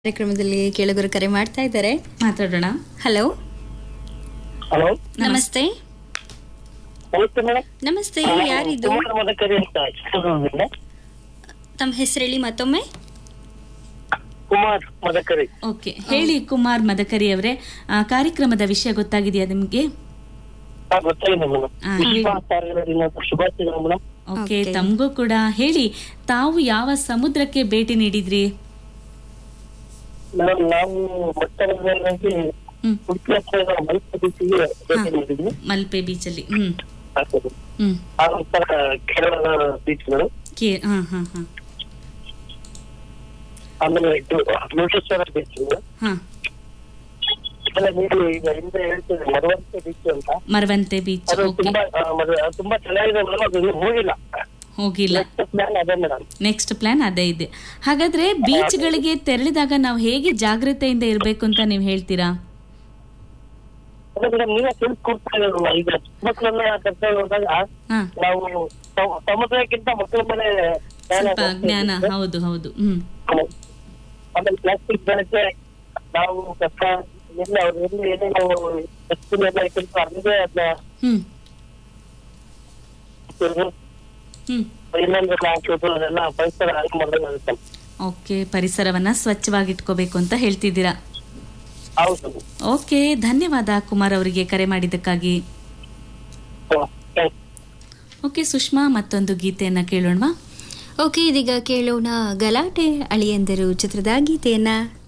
ಕಾರ್ಯಕ್ರಮದಲ್ಲಿ ಕೇಳುಗರು ಕರೆ ಮಾಡ್ತಾ ಇದ್ದಾರೆ ಮಾತಾಡೋಣ ಹಲೋ ಹಲೋ ನಮಸ್ತೆ ನಮಸ್ತೆ ಮೇಡಮ್ ನಮಸ್ತೆ ಯಾರಿದು ಕುಮಾರ್ ಮದಕರಿ ಅಂತ ಚಿತ್ರದುರ್ಗದಿಂದ ತಮ್ಮ ಹೆಸರು ಹೇಳಿ ಮತ್ತೊಮ್ಮೆ ಕುಮಾರ್ ಮದಕರಿ ಓಕೆ ಹೇಳಿ ಕುಮಾರ್ ಮದಕರಿ ಅವರೇ ಆ, ಕಾರ್ಯಕ್ರಮದ ವಿಷಯ ಗೊತ್ತಾಗಿದೆಯಾ ನಿಮ್ಗೆ ಹಾ ಗೊತ್ತಾಗಿದೆ ಮೇಡಮ್ ಹಾ, ವಿಶ್ವ ಹೇಳಿ. ಸಾಗರ ದಿನದ ಶುಭಾಶಯಗಳು ಮೇಡಮ್ ಓಕೆ Okay. ತಮಗೂ ಕೂಡ ಹೇಳಿ ತಾವು ಯಾವ ಸಮುದ್ರಕ್ಕೆ ಭೇಟಿ ನೀಡಿದ್ರಿ ಮೇಡಮ್ ನಾವು ಮೊಟ್ಟಮೊದಲನೇದಾಗಿ ಹ್ಮ್ ಉಡುಪಿ ಹತ್ರ ಇರೋ ಮಲ್ಪೆ ಬೀಚಿಗೆ ಭೇಟಿ ನೀಡಿದ್ವಿ ಮಲ್ಪೆ ಬೀಚಲ್ಲಿ ಹ್ಮ್ ಆಗ್ತದೆ ಹ್ಮ್ ಆ ನಂತರ ಕೇರಳದ ಬೀಚ್ಗಳು ಕೇ ಹಾ ಹಾ ಹಾ ಆಮೇಲೆ ಇದು ಮುರುಡೇಶ್ವರ ಬೀಚ್ಗಳು ಹಾ ಇದೆಲ್ಲ ನೀವು ಈಗ ಹಿಂದೆ ಹೇಳ್ತಿದ್ರೆ ಮರವಂತೆ ಬೀಚ್ ಅಂತ ಮರವಂತೆ ಬೀಚ್ ಅದು ಓಕೆ ತುಂಬಾ ಆ, ಮದು- ಅದು ತುಂಬಾ ಚೆನ್ನಾಗಿದೆ ಮೇಡಮ್ ಅದು ಇನ್ನೂ ಹೋಗಿಲ್ಲ ಹೋಗಿಲ್ಲ ನೆಕ್ಸ್ಟ್ ಪ್ಲಾನ್ ಅದೇ ಮೇಡಮ್ ನೆಕ್ಸ್ಟ್ ಪ್ಲಾನ್ ಅದೇ ಇದೆ ಹಾಗಾದ್ರೆ ಬೀಚ್ಗಳಿಗೆ ತೆರಳಿದಾಗ ನಾವು ಹೇಗೆ ಜಾಗ್ರತೆಯಿಂದ ಇರಬೇಕು ಅಂತ ನೀವು ಹೇಳ್ತೀರಾ ಅದೇ ಮೇಡಮ್ ನೀವೇ ತಿಳಿಸ್ಕೊಡ್ತಾ ಇರೋದು ಈಗ ಮಕ್ಕಳನ್ನ ಕರ್ಕೊಂಡು ಹೋದಾಗ ಹಾ ನಾವು ಸಮ- ಸಮುದ್ರಕ್ಕಿಂತ ಮಕ್ಕಳ ಮೇಲೆ ಜ್ಞಾನ ಸ್ವಲ್ಪ ಜಾಸ್ತಿ ಜ್ಞಾನ ಇರುತ್ತೆ. ಹೌದು ಹೌದು ಹ್ಮ್ ಆಮೇಲೆ ಪ್ಲಾಸ್ಟಿಕ್ ಬಳಕೆ ನಾವು ಕಸ ಎಲ್ಲಿ ಅವ್ರು ಎಲ್ಲಿ ಏನೇನು ಡಸ್ಟ್ಬಿನ್ ಎಲ್ಲ ಇಟ್ಟಿರ್ತಾರೆ ಅಲ್ಲಿಗೆ ಅದನ್ನ ಹ್ಮ್ ಹ್ಮ್ ಇನ್ನೊಂದು ಹಾಕೋದು ಅದೆಲ್ಲ ಪರಿಸರ ಹಾಳು ಮಾಡೋದಾಗುತ್ತೆ ಓಕೆ ಪರಿಸರವನ್ನ ಸ್ವಚ್ಛವಾಗಿಟ್ಕೋಬೇಕು ಅಂತ ಹೇಳ್ತಿದ್ದೀರಾ ಹೌದು ಓಕೆ ಧನ್ಯವಾದ ಕುಮಾರ್ ಅವರಿಗೆ ಕರೆ ಮಾಡಿದ್ದಕ್ಕಾಗಿ So, thanks. ಓಕೆ ಸುಷ್ಮಾ ಮತ್ತೊಂದು ಗೀತೆಯನ್ನ ಕೇಳೋಣವಾ ಓಕೆ ಇದೀಗ ಕೇಳೋಣ ಗಲಾಟೆ ಅಳಿಯಂದರು ಚಿತ್ರದ ಗೀತೆಯನ್ನ